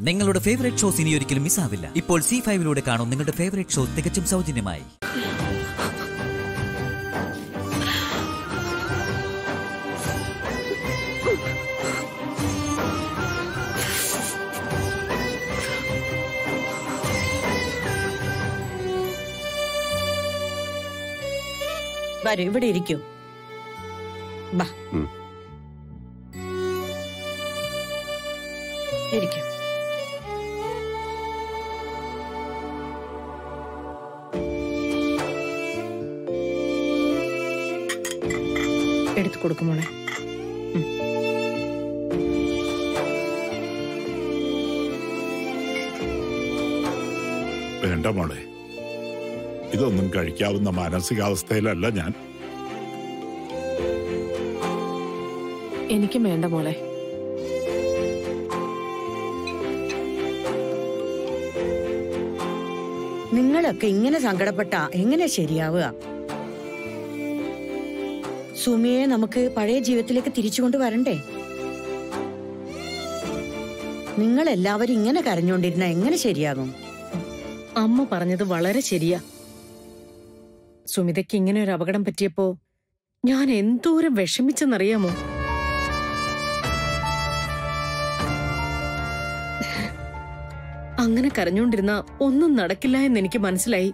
നിങ്ങളുടെ favourite shows ഇനി ഒരിക്കലും മിസ്സാവില്ല ഇപ്പോൾ സി ഫൈവിലൂടെ കാണും നിങ്ങളുടെ ഫേവറേറ്റ് ഷോ തികച്ചും സൗജന്യമായി വരൂ ഇവിടെ ഇരിക്കൂ ബാ ഉം. ഇരിക്കൂ എടുത്തു കൊടുക്കുമോളെ വേണ്ട മോളെ ഇതൊന്നും കഴിക്കാവുന്ന മാനസികാവസ്ഥയിലല്ല ഞാൻ എനിക്കും വേണ്ട മോളെ നിങ്ങളൊക്കെ ഇങ്ങനെ സങ്കടപ്പെട്ട എങ്ങനെ ശരിയാവുക സുമിയെ നമുക്ക് പഴയ ജീവിതത്തിലേക്ക് തിരിച്ചു കൊണ്ടുവരണ്ടേ നിങ്ങൾ എല്ലാവരും ഇങ്ങനെ കരഞ്ഞുകൊണ്ടിരുന്ന എങ്ങനെ ശരിയാകും അമ്മ പറഞ്ഞത് വളരെ ശരിയാ സുമിതയ്ക്ക് ഇങ്ങനെ ഒരു അപകടം പറ്റിയപ്പോ ഞാൻ എന്തോരം വിഷമിച്ചെന്നറിയാമോ അങ്ങനെ കരഞ്ഞോണ്ടിരുന്ന ഒന്നും നടക്കില്ല എന്ന് എനിക്ക് മനസ്സിലായി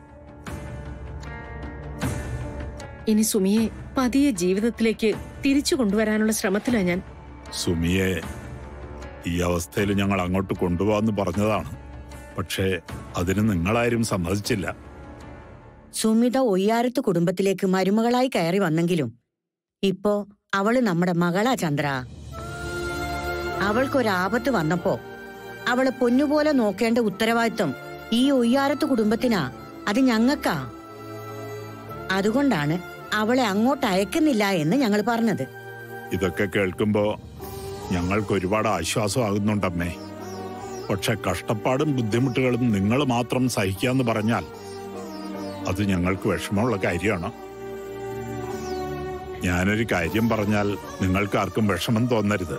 ഇനി സുമിയെ പതിയെ ജീവിതത്തിലേക്ക് തിരിച്ചു കൊണ്ടുവരാനുള്ള ശ്രമത്തിലാ ഞാൻ സുമിയെ ഈ അവസ്ഥയിൽ ഞങ്ങൾ അങ്ങോട്ട് കൊണ്ടുപോകാന്ന് പറഞ്ഞതാണ് പക്ഷേ അതിന് നിങ്ങളാരും സമ്മതിച്ചില്ല സുമിത ഒയ്യാരത്ത് കുടുംബത്തിലേക്ക് മരുമകളായി കയറി വന്നെങ്കിലും ഇപ്പോ അവള് നമ്മുടെ മകളാ ചന്ദ്ര അവൾക്കൊരാപത്ത് വന്നപ്പോ അവളെ പൊന്നുപോലെ നോക്കേണ്ട ഉത്തരവാദിത്വം ഈ ഒയ്യാരത്ത് കുടുംബത്തിനാ അത് ഞങ്ങൾക്കാ അതുകൊണ്ടാണ് അവളെ അങ്ങോട്ട് അയക്കുന്നില്ല എന്ന് ഞങ്ങൾ പറഞ്ഞത് ഇതൊക്കെ കേൾക്കുമ്പോ ഞങ്ങൾക്ക് ഒരുപാട് ആശ്വാസമാകുന്നുണ്ടമ്മേ പക്ഷെ കഷ്ടപ്പാടും ബുദ്ധിമുട്ടുകളും നിങ്ങൾ മാത്രം സഹിക്കാന്ന് പറഞ്ഞാൽ അത് ഞങ്ങൾക്ക് വിഷമമുള്ള കാര്യമാണ് ഞാനൊരു കാര്യം പറഞ്ഞാൽ നിങ്ങൾക്ക് ആർക്കും വിഷമം തോന്നരുത്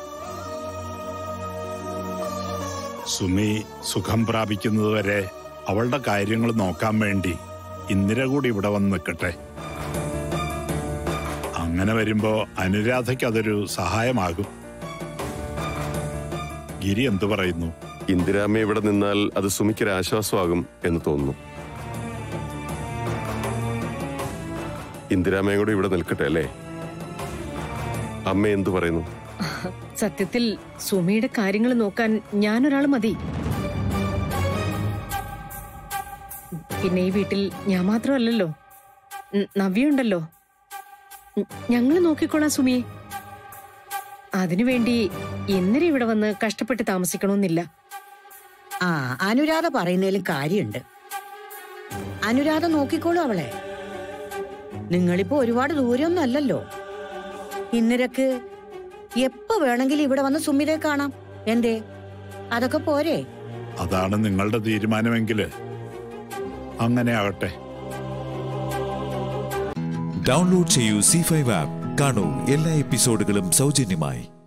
സുമി സുഖം പ്രാപിക്കുന്നതുവരെ അവളുടെ കാര്യങ്ങൾ നോക്കാൻ വേണ്ടി ഇന്ദിര കൂടി ഇവിടെ വന്ന് നിൽക്കട്ടെ അങ്ങനെ വരുമ്പോ അനുരാധയ്ക്ക് അതൊരു സഹായമാകും ഗിരി എന്തു പറയുന്നു ഇന്ദിരാമ്മ ഇവിടെ നിന്നാൽ അത് സുമിക്കൊരു ആശ്വാസമാകും എന്ന് തോന്നുന്നു ഇന്ദിരാമ്മയും കൂടെ ഇവിടെ നിൽക്കട്ടെ അല്ലേ അമ്മ എന്തു പറയുന്നു സത്യത്തിൽ സുമിയുടെ കാര്യങ്ങൾ നോക്കാൻ ഞാനൊരാൾ മതി പിന്നെ ഈ വീട്ടിൽ ഞാൻ മാത്രമല്ലല്ലോ ഉം, നവ്യുണ്ടല്ലോ ഉം, ഞങ്ങള് നോക്കിക്കോളാം സുമിയെ അതിനുവേണ്ടി ഇന്നലെ ഇവിടെ വന്ന് കഷ്ടപ്പെട്ട് താമസിക്കണമെന്നില്ല ആ അനുരാധ പറയുന്നതിലും കാര്യമുണ്ട് അനുരാധ നോക്കിക്കോളൂ അവളെ നിങ്ങളിപ്പോ ഒരുപാട് ദൂരമൊന്നും അല്ലല്ലോ ഇന്നരക്ക് എപ്പോ വേണമെങ്കിലും ഇവിടെ വന്ന് സുമിതയെ കാണാം എന്തേ അതൊക്കെ പോരെ അതാണ് നിങ്ങളുടെ തീരുമാനമെങ്കിൽ അങ്ങനെ ആകട്ടെ ഡൗൺലോഡ് ചെയ്യൂ സി ഫൈവ് ആപ്പ് കാണൂ എല്ലാ എപ്പിസോഡുകളും സൗജന്യമായി